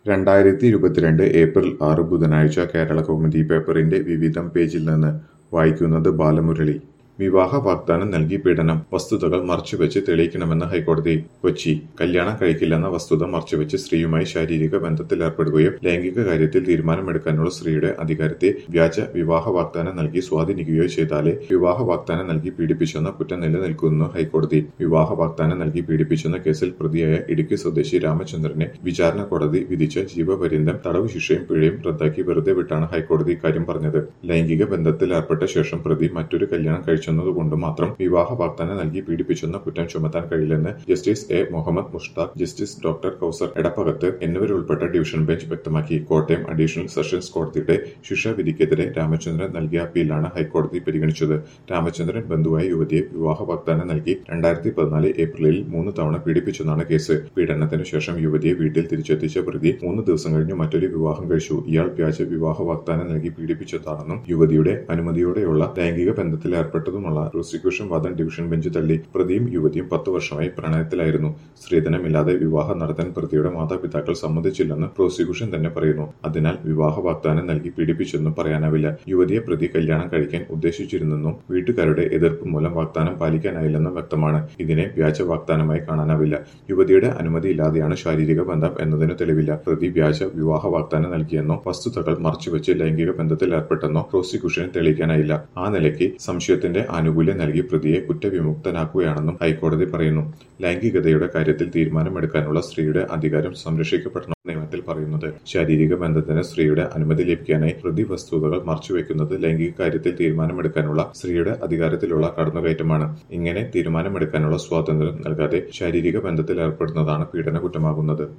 രണ്ടായിരത്തി ഇരുപത്തിരണ്ട് ഏപ്രിൽ ആറ് ബുധനാഴ്ച കേരളകൗമുദി പേപ്പറിന്റെ വിവിധം പേജിൽ നിന്ന് വായിക്കുന്നത് ബാലമുരളി വിവാഹ വാഗ്ദാനം നൽകി പീഡനം വസ്തുതകൾ മറച്ചുവെച്ച് തെളിയിക്കണമെന്ന് ഹൈക്കോടതി കൊച്ചി കല്യാണം കഴിക്കില്ലെന്ന വസ്തുത മറച്ചുവെച്ച് സ്ത്രീയുമായി ശാരീരിക ബന്ധത്തിലേർപ്പെടുകയോ ലൈംഗിക കാര്യത്തിൽ തീരുമാനമെടുക്കാനുള്ള സ്ത്രീയുടെ അധികാരത്തെ വ്യാജ വിവാഹ വാഗ്ദാനം നൽകി സ്വാധീനിക്കുകയോ ചെയ്താലേ വിവാഹ വാഗ്ദാനം നൽകി പീഡിപ്പിച്ചെന്ന കുറ്റം നിലനിൽക്കുന്നു ഹൈക്കോടതി വിവാഹ വാഗ്ദാനം നൽകി പീഡിപ്പിച്ചെന്ന കേസിൽ പ്രതിയായ ഇടുക്കി സ്വദേശി രാമചന്ദ്രനെ വിചാരണ കോടതി വിധിച്ച ജീവപര്യന്തം തടവ് ശിക്ഷയും പിഴയും റദ്ദാക്കി വെറുതെ വിട്ടാണ് ഹൈക്കോടതി ഇക്കാര്യം പറഞ്ഞത് ലൈംഗിക ബന്ധത്തിലേർപ്പെട്ട ശേഷം പ്രതി മറ്റൊരു കല്യാണം കഴിച്ചെന്നതുകൊണ്ട് മാത്രം വിവാഹ വാഗ്ദാനം നൽകി പീഡിപ്പിച്ചെന്ന കുറ്റം ചുമത്താൻ കഴിയില്ലെന്ന് justice A Muhammad Mushtaq justice doctor Kauser Edappagath എന്നിവരുൾപ്പെട്ട ഡിവിഷൻ ബെഞ്ച് വ്യക്തമാക്കി കോട്ടയം അഡീഷണൽ സെഷൻസ് കോടതിയുടെ ശിക്ഷാ വിധിക്കെതിരെ രാമചന്ദ്രൻ നൽകിയ അപ്പീലാണ് ഹൈക്കോടതി പരിഗണിച്ചത് രാമചന്ദ്രൻ ബന്ധുവായ യുവതിയെ വിവാഹ വാഗ്ദാനം നൽകി രണ്ടായിരത്തി പതിനാല് ഏപ്രിലിൽ മൂന്ന് തവണ പീഡിപ്പിച്ചെന്നാണ് കേസ് പീഡനത്തിന് ശേഷം യുവതിയെ വീട്ടിൽ തിരിച്ചെത്തിച്ച പ്രതി മൂന്ന് ദിവസം കഴിഞ്ഞ് മറ്റൊരു വിവാഹം കഴിച്ചു ഇയാൾ വ്യാജ വിവാഹ വാഗ്ദാനം നൽകി പീഡിപ്പിച്ചതാണെന്നും യുവതിയുടെ അനുമതിയോടെയുള്ള ലൈംഗിക ബന്ധത്തിൽ ഏർപ്പെട്ടതുമുള്ള പ്രോസിക്യൂഷൻ വാദം ഡിവിഷൻ ബെഞ്ച് തള്ളി പ്രതിയും യുവതിയും പത്ത് വർഷമായി പ്രണയത്തിലായിരുന്നു സ്ത്രീധനമില്ലാതെ വിവാഹം നടത്താൻ പ്രതിയുടെ മാതാപിതാക്കൾ സമ്മതിച്ചില്ലെന്ന് പ്രോസിക്യൂഷൻ തന്നെ പറയുന്നു അതിനാൽ വിവാഹ വാഗ്ദാനം നൽകി പീഡിപ്പിച്ചെന്നും പറയാനാവില്ല യുവതിയെ പ്രതി കല്യാണം കഴിക്കാൻ ഉദ്ദേശിച്ചിരുന്നെന്നും വീട്ടുകാരുടെ എതിർപ്പ് മൂലം വാഗ്ദാനം പാലിക്കാനായില്ലെന്നും വ്യക്തമാണ് ഇതിനെ വ്യാജ വാഗ്ദാനമായി കാണാനാവില്ല യുവതിയുടെ അനുമതിയില്ലാതെയാണ് ശാരീരിക ബന്ധം എന്നതിന് തെളിവില്ല പ്രതി വ്യാജ വിവാഹ വാഗ്ദാനം നൽകിയെന്നോ വസ്തുതകൾ മറച്ചുവെച്ച് ലൈംഗിക ബന്ധത്തിൽ ഏർപ്പെട്ടെന്നോ പ്രോസിക്യൂഷന് തെളിയിക്കാനായില്ല ആ നിലയ്ക്ക് സംശയത്തിന്റെ ആനുകൂല്യം നൽകി പ്രതിയെ കുറ്റവിമുക്തനാക്കുകയാണെന്നും ഹൈക്കോടതി പറയുന്നു ലൈംഗികതയുടെ കാര്യത്തിൽ തീരുമാനമെടുക്കാനുള്ള സ്ത്രീയുടെ അധികാരം സംരക്ഷിക്കപ്പെടണം നിയമത്തിൽ പറയുന്നത് ശാരീരിക ബന്ധത്തിന് സ്ത്രീയുടെ അനുമതി ലഭിക്കാനായി പ്രതി വസ്തുതകൾ മറച്ചുവെക്കുന്നത് ലൈംഗിക കാര്യത്തിൽ തീരുമാനമെടുക്കാനുള്ള സ്ത്രീയുടെ അധികാരത്തിലുള്ള കടന്നുകയറ്റമാണ് ഇങ്ങനെ തീരുമാനമെടുക്കാനുള്ള സ്വാതന്ത്ര്യം നൽകാതെ ശാരീരിക ബന്ധത്തിൽ ഏർപ്പെടുന്നതാണ് പീഡന കുറ്റമാകുന്നത്